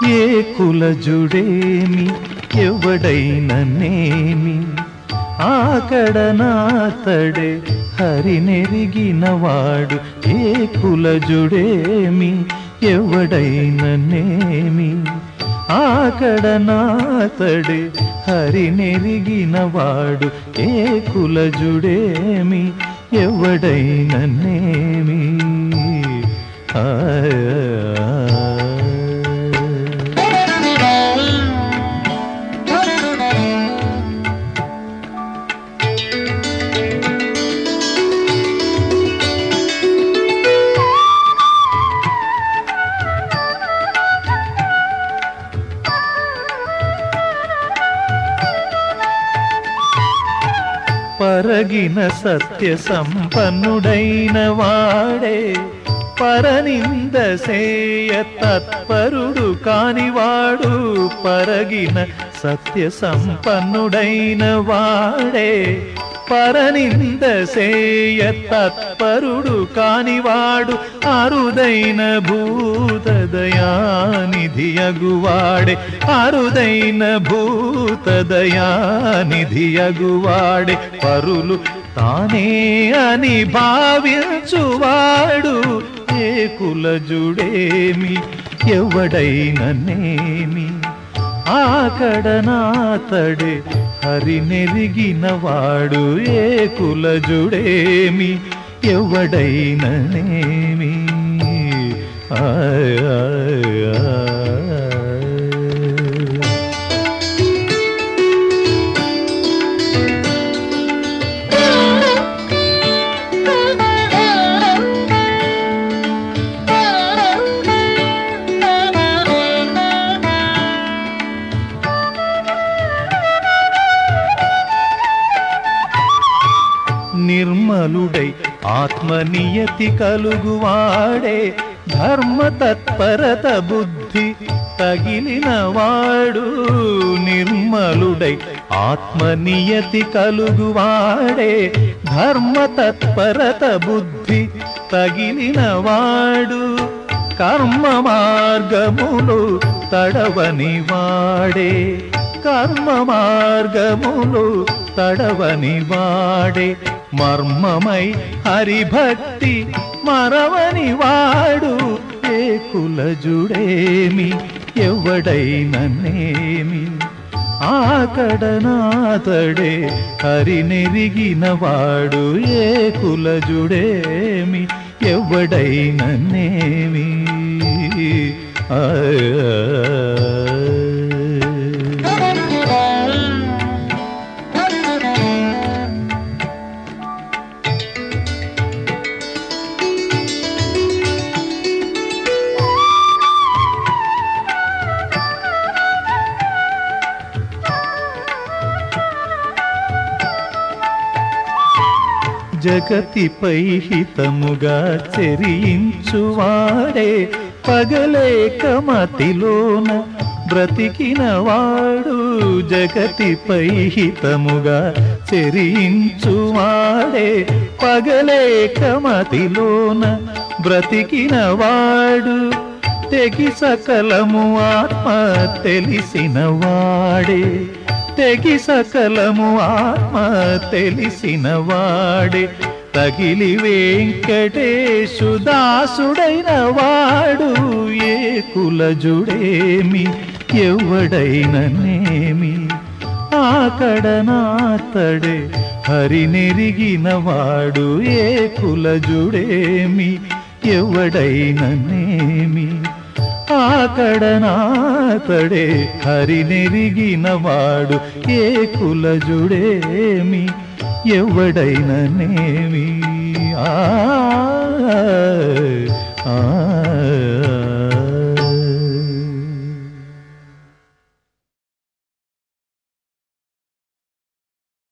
ఏ కులజుడేమి ఎవడైననేమి ఆకడనాతడే హరినెరిగినవాడు ఏ కులజుడేమి ఎవడైననేమి ఆకడనాతడే హరినెరిగినవాడు ఏ కులజుడేమి ఎవడైననేమి ఆ పరగిన సత్య సంపన్నుడైన వాడే పరనింద సేయ తత్పరుడు కానివాడు పరగిన సత్య సంపన్నుడైన వాడే పరనింద సేయ తత్పరుడు కానివాడు అరుదైన భూతదయానిధియగువాడే అరుదైన భూతదయానిధియగువాడే పరులు తానే అని భావించువాడు ఏ కులజుడేమి ఎవడైననేమి ఆకడనాతడే హరినెరిగినవాడు ఏ కులజుడేమి ఎవడైననేమి ఆయ్ ఆయ్ ఆయ్. నిర్మలుడై ఆత్మనియతి కలుగువాడే ధర్మ తత్పరత బుద్ధి తగిలినవాడు నిర్మలుడై ఆత్మనియతి కలుగువాడే ధర్మ తత్పరత బుద్ధి తగిలినవాడు కర్మ మార్గములు తడవని వాడే కర్మ మార్గములు తడవని వాడే మర్మమై హరిభక్తి మరవని వాడు ఏ కులజుడేమి ఎవడైననేమి ఆకడనాతడే హరినెరిగినవాడు ఏ కులజుడేమి ఎవడైననేమి ఆయ్ ఆయ్. జగతిపై హితముగా చెరించువాడే పగలేక మతిలోన బ్రతికినవాడు జగతిపై హితముగా చెరించువాడే పగలేక మతిలోన బ్రతికినవాడు తెగి సకలము ఆత్మ తెలిసిన వాడే తెగి సకలము ఆత్మ తెలిసిన వాడే తగిలి వెంకటేశు దాసుడైన వాడు ఏ కులజుడేమి ఎవడైననేమి ఆకడనాతడే హరినెరిగిన వాడు ఏ కులజుడేమి ఎవడైననేమి ఆకడనాతడే హరినెరిగిన వాడు ఏ కులజుడేమి ఎవడైననేమి ఆ ఆ